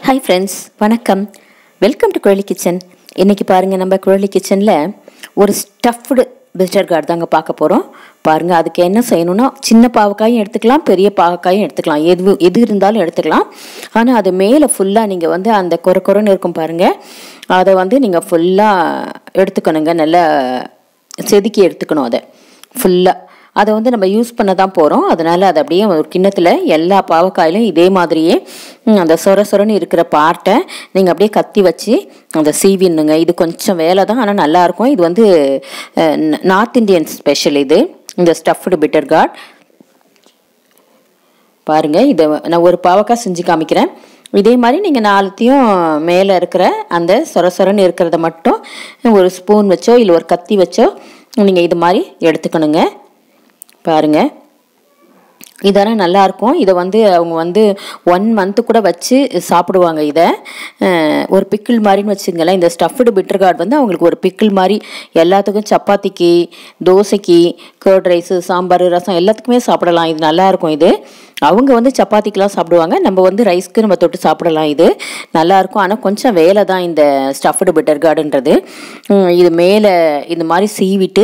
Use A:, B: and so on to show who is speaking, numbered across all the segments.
A: hi friends வணக்கம் welcome to Kuzhali kitchen இன்னைக்கு பாருங்கள் நம்ம குழலி கிச்சனில் ஒரு ஸ்டஃப்டு பிஸ்டர் கார்டு தாங்க பார்க்க போகிறோம் பாருங்கள் அதுக்கு என்ன செய்யணும்னா சின்ன பாவக்காயும் எடுத்துக்கலாம் பெரிய பாவக்காயும் எடுத்துக்கலாம் எது எது இருந்தாலும் எடுத்துக்கலாம் ஆனால் அது மேலே ஃபுல்லாக நீங்கள் வந்து அந்த கொர கொரன்னு இருக்கும் பாருங்கள் அதை வந்து நீங்கள் ஃபுல்லாக எடுத்துக்கணுங்க நல்லா செதுக்கி எடுத்துக்கணும் அதை ஃபுல்லாக அதை வந்து நம்ம யூஸ் பண்ண தான் போகிறோம் அதனால் அதை அப்படியே ஒரு கிண்ணத்தில் எல்லா பாவக்காயிலும் இதே மாதிரியே ம், அந்த சொர சொரன்னு இருக்கிற பார்ட்டை நீங்கள் அப்படியே கத்தி வச்சு அந்த சீவின்னுங்க இது கொஞ்சம் வேலை தான் ஆனால் நல்லாயிருக்கும் இது வந்து நார்த் இந்தியன் ஸ்பெஷல் இது இந்த ஸ்டஃப்டு பிட்டர் கார்ட் பாருங்க இதை நான் ஒரு பாவக்காய் செஞ்சு காமிக்கிறேன் இதே மாதிரி நீங்கள் நாலுத்தையும் மேலே இருக்கிற அந்த சொர சொரன்னு இருக்கிறத மட்டும் ஒரு ஸ்பூன் வச்சோ இல்லை ஒரு கத்தி வச்சோ நீங்கள் இது மாதிரி எடுத்துக்கணுங்க பாருங்க இதெல்லாம் நல்லா இருக்கும் இதை வந்து அவங்க வந்து ஒன் மந்த்து கூட வச்சு சாப்பிடுவாங்க இதை அஹ், ஒரு பிக்கிள் மாதிரின்னு வச்சுங்களேன் இந்த ஸ்டஃப்டு பிட்டர் கார்டு வந்து அவங்களுக்கு ஒரு பிக்கிள் மாதிரி எல்லாத்துக்கும் சப்பாத்திக்கு தோசைக்கு கர்ட் ரைஸு சாம்பார் ரசம் எல்லாத்துக்குமே சாப்பிடலாம் இது நல்லா இருக்கும் இது அவங்க வந்து சப்பாத்திக்கெலாம் சாப்பிடுவாங்க நம்ம வந்து ரைஸ்க்கு நம்ம தொட்டு சாப்பிடலாம் இது நல்லா இருக்கும் ஆனால் கொஞ்சம் வேலை தான் இந்த ஸ்டஃப்டு பிட்டர் கார்டுன்றது உம், இது மேலே இந்த மாதிரி சீவிட்டு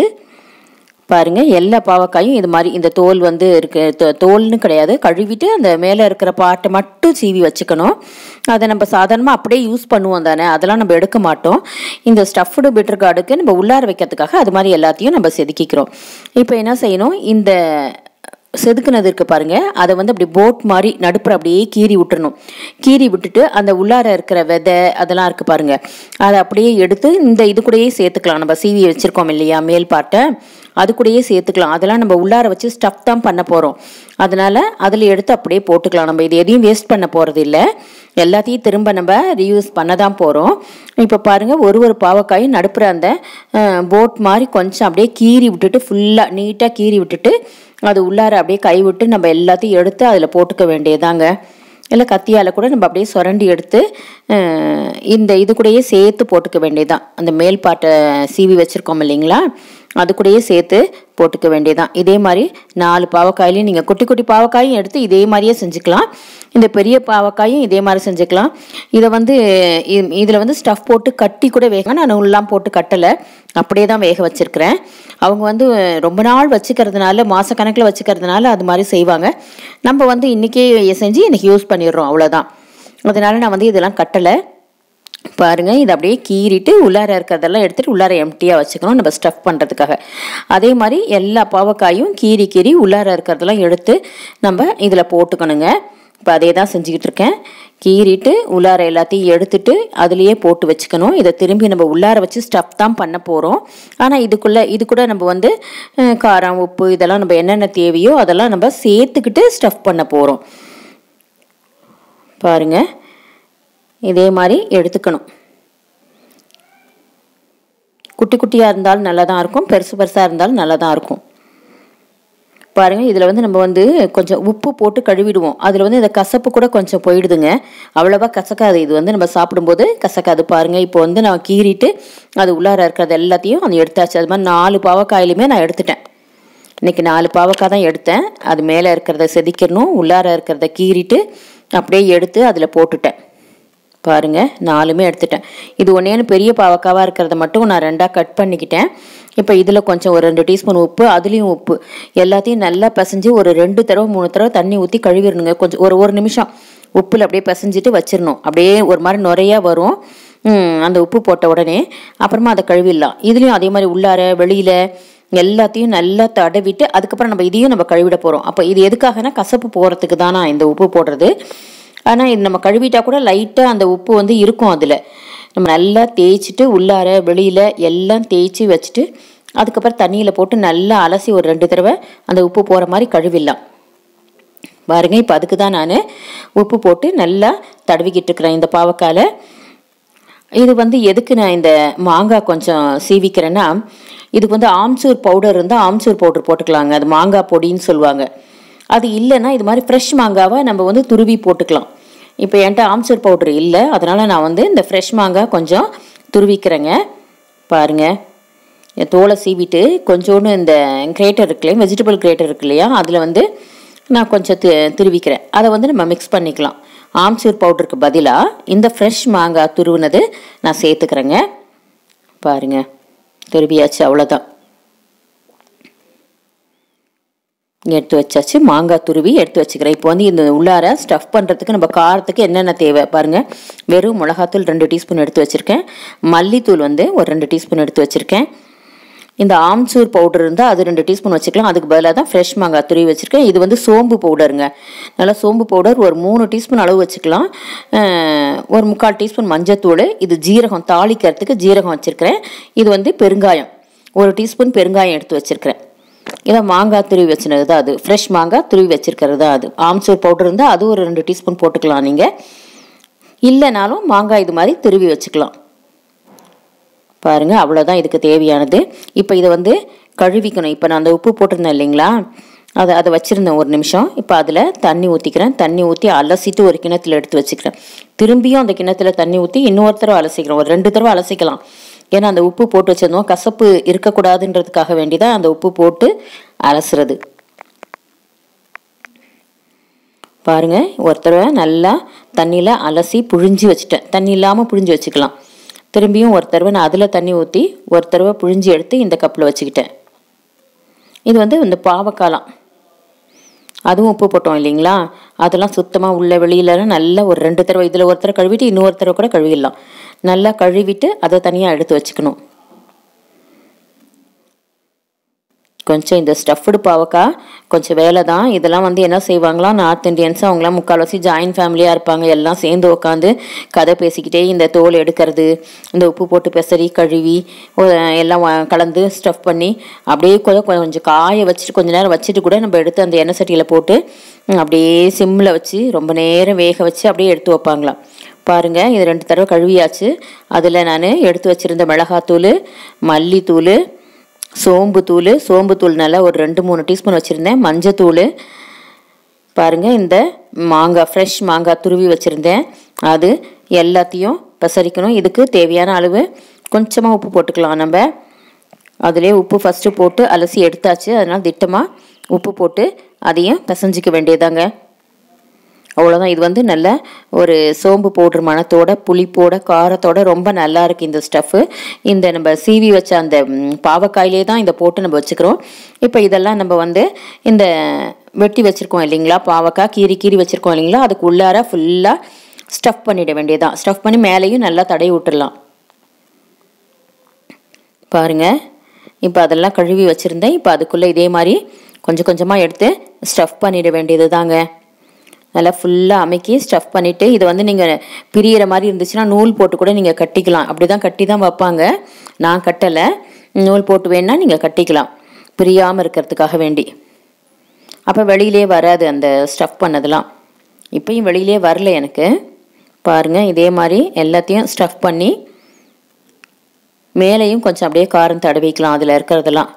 A: பாருங்க எல்லா பாவக்காயும் இது மாதிரி இந்த தோல் வந்து இருக்கு தோ- தோல்னு கிடையாது கழுவிட்டு அந்த மேலே இருக்கிற பாட்டை மட்டும் சீவி வச்சுக்கணும் அதை நம்ம சாதாரணமாக அப்படியே யூஸ் பண்ணுவோம் தானே அதெல்லாம் நம்ம எடுக்க மாட்டோம் இந்த ஸ்டஃப்டு பிட்டர் கார்டுக்கு நம்ம உள்ளார வைக்கிறதுக்காக அது மாதிரி எல்லாத்தையும் நம்ம செதுக்கிக்கிறோம் இப்போ என்ன செய்யணும் இந்த செதுக்குனது இருக்கு பாருங்க அதை வந்து அப்படி போட் மாதிரி நடுப்புற அப்படியே கீறி விட்டுறணும் கீறி விட்டுட்டு அந்த உள்ளார இருக்கிற விதை அதெல்லாம் இருக்கு பாருங்க அதை அப்படியே எடுத்து இந்த இது கூடயே சேர்த்துக்கலாம் நம்ம சீவி வச்சிருக்கோம் இல்லையா மேல் பாட்டை அது கூடயே சேர்த்துக்கலாம் அதெல்லாம் நம்ம உள்ளார வச்சு ஸ்டஃப் தான் பண்ண போகிறோம் அதனால அதில் எடுத்து அப்படியே போட்டுக்கலாம் நம்ம இது எதையும் வேஸ்ட் பண்ண போகிறது இல்லை எல்லாத்தையும் திரும்ப நம்ம ரீயூஸ் பண்ண தான் போகிறோம் இப்போ பாருங்கள் ஒரு ஒரு பாவக்காயும் நடுப்புற அந்த போட் மாதிரி கொஞ்சம் அப்படியே கீறி விட்டுட்டு ஃபுல்லாக நீட்டாக கீறி விட்டுட்டு அது உள்ளார அப்படியே கை விட்டு நம்ம எல்லாத்தையும் எடுத்து அதில் போட்டுக்க வேண்டியதாங்க இல்லை கத்தியால் கூட நம்ம அப்படியே சுரண்டி எடுத்து அஹ், இந்த இது கூடயே சேர்த்து போட்டுக்க வேண்டியதான் அந்த மேல் பாட்டை சீவி வச்சுருக்கோம் இல்லைங்களா அது கூடயே சேர்த்து போட்டுக்க வேண்டியதான் இதே மாதிரி நாலு பாவக்காயிலையும் நீங்கள் குட்டி குட்டி பாவக்காயும் எடுத்து இதே மாதிரியே செஞ்சுக்கலாம் இந்த பெரிய பாவக்காயும் இதே மாதிரி செஞ்சுக்கலாம் இதை வந்து இதில் வந்து ஸ்டஃப் போட்டு கட்டி கூட வேக நான் உள்ளாம் போட்டு கட்டலை அப்படியே தான் வேக வச்சிருக்கிறேன் அவங்க வந்து ரொம்ப நாள் வச்சுக்கிறதுனால மாதக்கணக்கில் வச்சுக்கிறதுனால அது மாதிரி செய்வாங்க நம்ம வந்து இன்றைக்கே செஞ்சு இன்றைக்கி யூஸ் பண்ணிடுறோம் அவ்வளோதான் அதனால நான் வந்து இதெல்லாம் கட்டலை பாருங்க இதை அப்படியே கீறிட்டு உள்ளார இருக்கிறதெல்லாம் எடுத்துட்டு உள்ளார எம்டியாக வச்சுக்கணும் நம்ம ஸ்டஃப் பண்ணுறதுக்காக அதே மாதிரி எல்லா பாவக்காயும் கீறி கீறி உள்ளார இருக்கிறதெல்லாம் எடுத்து நம்ம இதில் போட்டுக்கணுங்க இப்போ அதே தான் செஞ்சுக்கிட்டு இருக்கேன் கீறிட்டு உள்ளார எல்லாத்தையும் எடுத்துட்டு அதுலேயே போட்டு வச்சுக்கணும் இதை திரும்பி நம்ம உள்ளார வச்சு ஸ்டஃப் தான் பண்ண போகிறோம் ஆனால் இதுக்குள்ளே இது கூட நம்ம வந்து அஹ், காரம் உப்பு இதெல்லாம் நம்ம என்னென்ன தேவையோ அதெல்லாம் நம்ம சேர்த்துக்கிட்டு ஸ்டஃப் பண்ண போகிறோம் பாருங்க இதே மாதிரி எடுத்துக்கணும் குட்டி குட்டியாக இருந்தாலும் நல்லா தான் இருக்கும் பெருசு பெருசாக இருந்தாலும் நல்லா தான் இருக்கும் பாருங்கள் இதில் வந்து நம்ம வந்து கொஞ்சம் உப்பு போட்டு கழுவிடுவோம் அதில் வந்து இந்த கசப்பு கூட கொஞ்சம் போயிடுதுங்க அவ்வளோவா கசக்காது இது வந்து நம்ம சாப்பிடும்போது கசக்காது பாருங்கள் இப்போ வந்து நான் கீறிட்டு அது உள்ளார இருக்கிறது எல்லாத்தையும் அது எடுத்தாச்சு அது மாதிரி நாலு பாவக்காயிலுமே நான் எடுத்துட்டேன் இன்னைக்கு நாலு பாவக்காய் தான் எடுத்தேன் அது மேலே இருக்கிறத செதுக்கிடணும் உள்ளார இருக்கிறத கீறிட்டு அப்படியே எடுத்து அதில் போட்டுட்டேன் பாருங்க நாலுமே எடுத்துட்டேன் இது ஒன்றேன்னு பெரிய பாவக்காவாக இருக்கிறத மட்டும் நான் ரெண்டாக கட் பண்ணிக்கிட்டேன் இப்போ இதில் கொஞ்சம் ஒரு ரெண்டு டீஸ்பூன் உப்பு அதுலேயும் உப்பு எல்லாத்தையும் நல்லா பிசைஞ்சு ஒரு ரெண்டு தடவை மூணு தடவை தண்ணி ஊற்றி கழுவிடணுங்க கொஞ்சம் ஒரு ஒரு நிமிஷம் உப்பில் அப்படியே பிசைஞ்சிட்டு வச்சிடணும் அப்படியே ஒரு மாதிரி நுறையா வரும் ம், அந்த உப்பு போட்ட உடனே அப்புறமா அதை கழுவிடலாம் இதுலேயும் அதே மாதிரி உள்ளார வெளியில் எல்லாத்தையும் நல்லா தடவிட்டு அதுக்கப்புறம் நம்ம இதையும் நம்ம கழுவிட போகிறோம் அப்போ இது எதுக்காகனா கசப்பு போகிறதுக்கு தானா இந்த உப்பு போடுறது ஆனால் இது நம்ம கழுவிட்டா கூட லைட்டாக அந்த உப்பு வந்து இருக்கும் அதில் நம்ம நல்லா தேய்ச்சிட்டு உள்ளார வெளியில் எல்லாம் தேய்ச்சி வச்சுட்டு அதுக்கப்புறம் தண்ணியில் போட்டு நல்லா அலசி ஒரு ரெண்டு தடவை அந்த உப்பு போகிற மாதிரி கழுவிடலாம் பாருங்க இப்போ அதுக்கு தான் நான் உப்பு போட்டு நல்லா தடவிக்கிட்டு இருக்கிறேன் இந்த பாவக்கால இது வந்து எதுக்கு நான் இந்த மாங்காய் கொஞ்சம் சீவிக்கிறேன்னா இதுக்கு வந்து ஆம்ச்சூர் பவுடர் இருந்தால் ஆம்ச்சூர் பவுடர் போட்டுக்கலாங்க அது மாங்காய் பொடின்னு சொல்லுவாங்க அது இல்லைன்னா இது மாதிரி ஃப்ரெஷ் மாங்காவை நம்ம வந்து துருவி போட்டுக்கலாம் இப்போ என்கிட்ட ஆம்ச்சூர் பவுடர் இல்லை அதனால் நான் வந்து இந்த ஃப்ரெஷ் மாங்காய் கொஞ்சம் துருவிக்கிறேங்க பாருங்கள் என் தோலை சீவிட்டு கொஞ்சோண்டு இந்த கிரேட்டர் இருக்கு இல்லையா வெஜிடபிள் கிரேட்டர் இருக்கு இல்லையா அதில் வந்து நான் கொஞ்சம் தி திருவிக்கிறேன் அதை வந்து நம்ம மிக்ஸ் பண்ணிக்கலாம் ஆம்ச்சூர் பவுடருக்கு பதிலாக இந்த ஃப்ரெஷ் மாங்காய் துருவினது நான் சேர்த்துக்கிறேங்க பாருங்க துருவியாச்சு அவ்வளோதான் எடுத்து வச்சாச்சு மாங்காய் துருவி எடுத்து வச்சுக்கிறேன் இப்போ வந்து இந்த உள்ளார ஸ்டஃப் பண்ணுறதுக்கு நம்ம காரத்துக்கு என்னென்ன தேவை பாருங்கள் வெறும் மிளகாத்தூள் ரெண்டு டீஸ்பூன் எடுத்து வச்சுருக்கேன் மல்லித்தூள் வந்து ஒரு ரெண்டு டீஸ்பூன் எடுத்து வச்சுருக்கேன் இந்த ஆம்ச்சூர் பவுடர் இருந்தால் அது ரெண்டு டீஸ்பூன் வச்சுக்கலாம் அதுக்கு பதிலாக தான் ஃப்ரெஷ் மாங்காய் துருவி வச்சுருக்கேன் இது வந்து சோம்பு பவுடருங்க நல்லா சோம்பு பவுடர் ஒரு மூணு டீஸ்பூன் அளவு வச்சுக்கலாம் அஹ், ஒரு முக்கால் டீஸ்பூன் மஞ்சத்தூள் இது ஜீரகம் தாளிக்கிறதுக்கு ஜீரகம் வச்சுருக்கிறேன் இது வந்து பெருங்காயம் ஒரு டீஸ்பூன் பெருங்காயம் எடுத்து வச்சுருக்கிறேன் இதை மாங்காய் துருவி வச்சுனது தான் அது ஃப்ரெஷ் மாங்காய் துருவி வச்சிருக்கிறது தான் அது ஆம்ச்சூர் பவுடர் இருந்தால் அது ஒரு ரெண்டு டீஸ்பூன் போட்டுக்கலாம் நீங்கள் இல்லைனாலும் மாங்காய் இது மாதிரி துருவி வச்சுக்கலாம் பாருங்கள் அவ்வளோதான் இதுக்கு தேவையானது இப்போ இதை வந்து கழுவிக்கணும் இப்போ நான் அந்த உப்பு போட்டிருந்தேன் இல்லைங்களா அதை அதை வச்சுருந்தேன் ஒரு நிமிஷம் இப்போ அதில் தண்ணி ஊற்றிக்கிறேன் தண்ணி ஊற்றி அலசிட்டு ஒரு கிணத்துல எடுத்து வச்சுக்கிறேன் திரும்பியும் அந்த கிணத்துல தண்ணி ஊற்றி இன்னொரு தடவை அலசிக்கிறேன் ஒரு ரெண்டு தடவை அலசிக்கலாம் ஏன்னா அந்த உப்பு போட்டு வச்சிருந்தோம் கசப்பு இருக்கக்கூடாதுன்றதுக்காக வேண்டி தான் அந்த உப்பு போட்டு அலசுறது பாருங்க ஒரு தடவை நல்லா தண்ணியில் அலசி புழிஞ்சு வச்சுட்டேன் தண்ணி இல்லாமல் புழிஞ்சு வச்சுக்கலாம் திரும்பியும் ஒரு தடவை நான் அதில் தண்ணி ஊற்றி ஒரு தடவை புழிஞ்சு எடுத்து இந்த கப்பில் வச்சுக்கிட்டேன் இது வந்து இந்த பாவக்காலாம் அதுவும் உப்பு போட்டோம் இல்லைங்களா அதெல்லாம் சுத்தமாக உள்ள வெளியிலலாம் நல்லா ஒரு ரெண்டு தடவை இதில் ஒரு தடவை கழுவிட்டு இன்னொரு தடவை கூட கழுவிடலாம் நல்லா கழுவிட்டு அதை தனியாக எடுத்து வச்சுக்கணும் கொஞ்சம் இந்த ஸ்டஃப்டு பாவக்காய் கொஞ்சம் வேலை தான் இதெல்லாம் வந்து என்ன செய்வாங்களாம் நார்த் இந்தியன்ஸ் அவங்களாம் முக்கால்வாசி ஜாயின்ட் ஃபேமிலியாக இருப்பாங்க எல்லாம் சேர்ந்து உட்காந்து கதை பேசிக்கிட்டே இந்த தோல் எடுக்கிறது இந்த உப்பு போட்டு பெசரி கழுவி ஒ- எல்லாம் வ- கலந்து ஸ்டஃப் பண்ணி அப்படியே கூட கொஞ்சம் காய வச்சுட்டு கொஞ்ச நேரம் வச்சுட்டு கூட நம்ம எடுத்து அந்த எண்ணெய் சட்டியில் போட்டு ம், அப்படியே சிம்மில் வச்சு ரொம்ப நேரம் வேக வச்சு அப்படியே எடுத்து வைப்பாங்களாம் பாருங்க இது ரெண்டு தடவை கழுவியாச்சு அதில் நான் எடுத்து வச்சிருந்த மிளகாத்தூள் மல்லித்தூள் சோம்பு தூள் சோம்பு தூள் நல்லா ஒரு ரெண்டு மூணு டீஸ்பூன் வச்சுருந்தேன் மஞ்சத்தூள் பாருங்க இந்த மாங்காய் ஃப்ரெஷ் மாங்காய் துருவி வச்சுருந்தேன் அது எல்லாத்தையும் பசரிக்கணும் இதுக்கு தேவையான அளவு கொஞ்சமாக உப்பு போட்டுக்கலாம் நம்ம அதிலே உப்பு ஃபஸ்ட்டு போட்டு அலசி எடுத்தாச்சு அதனால் திட்டமாக உப்பு போட்டு அதையும் பிசைஞ்சிக்க வேண்டியதாங்க அவ்வளோதான் இது வந்து நல்ல ஒரு சோம்பு பவுடர் மணத்தோட புளிப்போட காரத்தோட ரொம்ப நல்லா இருக்கு இந்த ஸ்டஃப்பு இந்த நம்ம சீவி வச்ச அந்த ம், பாவக்காயிலே தான் இதை போட்டு நம்ம வச்சுக்கிறோம் இப்போ இதெல்லாம் நம்ம வந்து இந்த வெட்டி வச்சுருக்கோம் இல்லைங்களா பாவக்காய் கீறி கீறி வச்சுருக்கோம் இல்லைங்களா அதுக்கு உள்ளார ஃபுல்லாக ஸ்டஃப் பண்ணிட வேண்டியதான் ஸ்டஃப் பண்ணி மேலேயும் நல்லா தடவி விட்டுறலாம் பாருங்க இப்போ அதெல்லாம் கழுவி வச்சுருந்தேன் இப்போ அதுக்குள்ளே இதே மாதிரி கொஞ்சம் கொஞ்சமாக எடுத்து ஸ்டஃப் பண்ணிட வேண்டியது தாங்க நல்லா ஃபுல்லாக அமைக்கி ஸ்டஃப் பண்ணிவிட்டு இது வந்து நீங்கள் பிரியிற மாதிரி இருந்துச்சுன்னா நூல் போட்டு கூட நீங்கள் கட்டிக்கலாம் அப்படி தான் கட்டி தான் வைப்பாங்க நான் கட்டலை நூல் போட்டு வேணால் நீங்கள் கட்டிக்கலாம் பிரியாமல் இருக்கிறதுக்காக வேண்டி அப்போ வெளியிலே வராது அந்த ஸ்டஃப் பண்ணதெல்லாம் இப்பயும் வெளியிலே வரல எனக்கு பாருங்கள் இதே மாதிரி எல்லாத்தையும் ஸ்டஃப் பண்ணி மேலேயும் கொஞ்சம் அப்படியே காரம் தடவிக்கலாம் அதில் இருக்கிறதெல்லாம்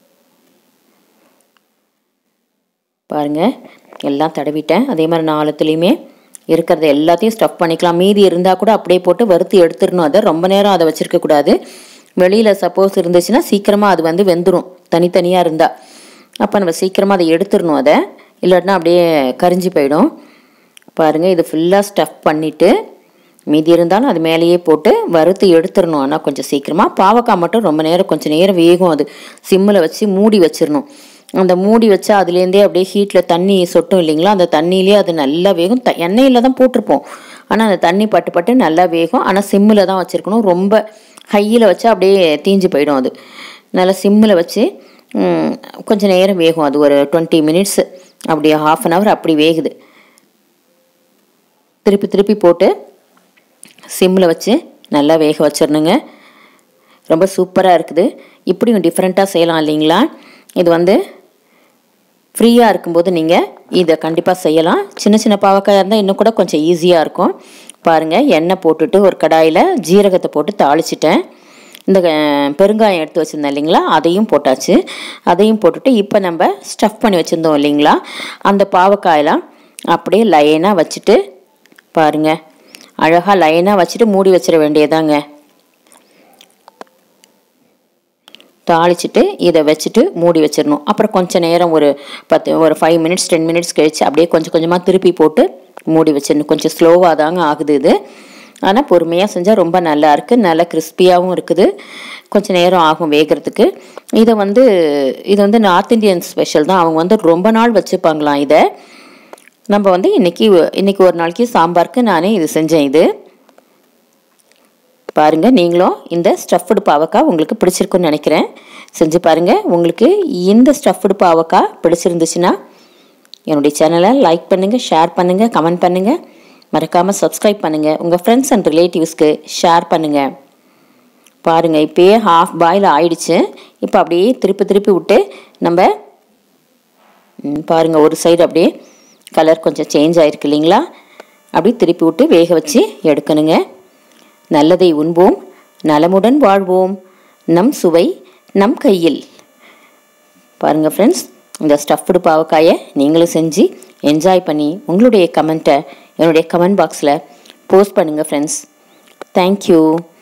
A: பாருங்க எல்லாம் தடவிட்டேன் அதே மாதிரி நாலுத்துலேயுமே இருக்கிறத எல்லாத்தையும் ஸ்டஃப் பண்ணிக்கலாம் மீதி இருந்தால் கூட அப்படியே போட்டு வறுத்து எடுத்துடணும் அதை ரொம்ப நேரம் அதை வச்சிருக்க கூடாது வெளியில் சப்போஸ் இருந்துச்சுன்னா சீக்கிரமாக அது வந்து வெந்துடும் தனித்தனியாக இருந்தால் அப்போ நம்ம சீக்கிரமாக அதை எடுத்துடணும் அதை இல்லாட்டினா அப்படியே கரிஞ்சு போயிடும் பாருங்கள் இது ஃபுல்லாக ஸ்டஃப் பண்ணிவிட்டு மீதி இருந்தாலும் அது மேலேயே போட்டு வறுத்து எடுத்துடணும் ஆனால் கொஞ்சம் சீக்கிரமாக பாவக்காய் மட்டும் ரொம்ப நேரம் கொஞ்சம் நேரம் வேகும் அது சிம்மில் வச்சு மூடி வச்சிடணும் அந்த மூடி வச்சா அதுலேருந்தே அப்படியே ஹீட்டில் தண்ணி சொட்டும் இல்லைங்களா அந்த தண்ணியிலே அது நல்லா வேகும் த எண்ணெயில் தான் போட்டிருப்போம் ஆனால் அந்த தண்ணி பட்டு பட்டு நல்லா வேகும் ஆனால் சிம்மில் தான் வச்சுருக்கணும் ரொம்ப ஹையில் வச்சா அப்படியே தீஞ்சு போயிடும் அது நல்லா சிம்மில் வச்சு ம், கொஞ்சம் நேரம் வேகும் அது ஒரு டுவெண்ட்டி மினிட்ஸ் அப்படி ஹாஃப் அன் ஹவர் அப்படி வேகுது திருப்பி திருப்பி போட்டு சிம்மில் வச்சு நல்லா வேக வச்சிடணுங்க ரொம்ப சூப்பராக இருக்குது இப்படியும் டிஃப்ரெண்ட்டாக செய்யலாம் இல்லைங்களா இது வந்து ஃப்ரீயாக இருக்கும்போது நீங்கள் இதை கண்டிப்பாக செய்யலாம் சின்ன சின்ன பாவக்காயாக இருந்தால் இன்னும் கூட கொஞ்சம் ஈஸியாக இருக்கும் பாருங்கள் எண்ணெய் போட்டுட்டு ஒரு கடாயில் ஜீரகத்தை போட்டு தாளிச்சிட்டேன் இந்த அஹ், பெருங்காயம் எடுத்து வச்சுருந்தேன் இல்லைங்களா அதையும் போட்டாச்சு அதையும் போட்டுட்டு இப்போ நம்ம ஸ்டஃப் பண்ணி வச்சுருந்தோம் இல்லைங்களா அந்த பாவக்காயெல்லாம் அப்படியே லைனாக வச்சுட்டு பாருங்க அழகாக லைனாக வச்சுட்டு மூடி வச்சிட வேண்டியதாங்க தாளிச்சிட்டு இதை வச்சுட்டு மூடி வச்சிடணும் அப்புறம் கொஞ்சம் நேரம் ஒரு பத்து ஒரு ஃபைவ் மினிட்ஸ் டென் மினிட்ஸ் கழிச்சு அப்படியே கொஞ்சம் கொஞ்சமாக திருப்பி போட்டு மூடி வச்சு இன்னும் கொஞ்சம் ஸ்லோவாக தாங்க ஆகுது இது ஆனால் பொறுமையாக செஞ்சால் ரொம்ப நல்லா இருக்குது நல்லா கிறிஸ்பியாகவும் இருக்குது கொஞ்சம் நேரம் ஆகும் வேகிறதுக்கு இதை வந்து இது வந்து நார்த் இந்தியன் ஸ்பெஷல் தான் அவங்க வந்து ரொம்ப நாள் வச்சுப்பாங்களாம் இதை நம்ம வந்து இன்னைக்கு இன்னைக்கு ஒரு நாளைக்கு சாம்பாருக்கு நானே இது செஞ்சேன் இது பாருங்க நீங்களும் இந்த ஸ்டஃப்டு பாவக்காய் உங்களுக்கு பிடிச்சிருக்குன்னு நினைக்கிறேன் செஞ்சு பாருங்க உங்களுக்கு இந்த ஸ்டஃப்டு பாவக்காய் பிடிச்சிருந்துச்சுன்னா என்னுடைய சேனலை லைக் பண்ணுங்க ஷேர் பண்ணுங்க கமெண்ட் பண்ணுங்க மறக்காம சப்ஸ்கிரைப் பண்ணுங்க உங்க ஃப்ரெண்ட்ஸ் அண்ட் ரிலேட்டிவ்ஸ்க்கு ஷேர் பண்ணுங்க பாருங்க இப்பயே ஹாஃப் பாயில் ஆயிடுச்சு இப்போ அப்படியே திருப்பி திருப்பி விட்டு நம்ம ம், பாருங்க ஒரு சைடு அப்படியே கலர் கொஞ்சம் சேஞ்ச் ஆயிருக்கு இல்லைங்களா அப்படியே திருப்பி விட்டு வேக வச்சு எடுக்கணுங்க நல்லதை உண்போம் நலமுடன் வாழ்வோம் நம் சுவை நம் கையில் பாருங்க ஃப்ரெண்ட்ஸ் இந்த ஸ்டஃப்டு பாவக்காயை நீங்களும் செஞ்சு என்ஜாய் பண்ணி உங்களுடைய கமெண்ட்டை என்னுடைய கமெண்ட் பாக்ஸில் போஸ்ட் பண்ணுங்கள் ஃப்ரெண்ட்ஸ் தேங்க்யூ